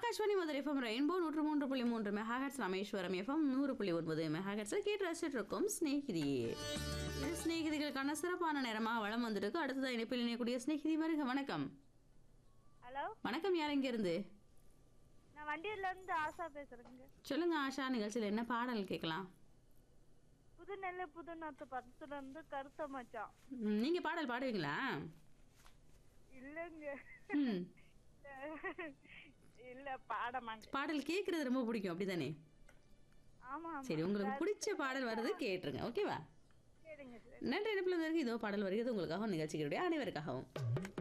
Akashvani Madurai FM rainbow நூற்று மூன்று புள்ளி மூன்று மெகாஹெட்ஸ் ராமேஸ்வரம் எஃப்எம் நூறு புள்ளி ஒன்பது மெகாஹெட்ஸில் கேட்டு ரசிச்சுட்டு இருக்கோம் ஸ்நேகிதி இது ஸ்நேகிதிகளுக்கான சிறப்பான நேரமாக வளம் வந்துருக்கு அடுத்ததாக இணைப்பில் இணையக்கூடிய ஸ்நேகிதி வருக வணக்கம் ஹலோ வணக்கம் யார் இருந்து நான் வண்டியூர்ல இருந்து ஆசா பேசுறேங்க சொல்லுங்க ஆஷா நிகழ்ச்சியில் என்ன பாடல் கேட்கலாம் புது நெல்லு புது நாத்து பத்துல இருந்து கருத்த மச்சான் ம், நீங்க பாடல் பாடுவீங்களா இல்லங்க ம் இல்ல பாடமாங்க பாடல் கேட்கறது ரொம்ப பிடிக்கும் அப்படிதானே ஆமா ஆமா சரி உங்களுக்கு பிடிச்ச பாடல் வருது கேட்டுருங்க ஓகேவா சரிங்க சார் நன்றி இணைப்பில் இதோ பாடல் வருகிறது உங்களுக்காகவும் நிகழ்ச்சிகளுடைய அனைவருக்காகவும்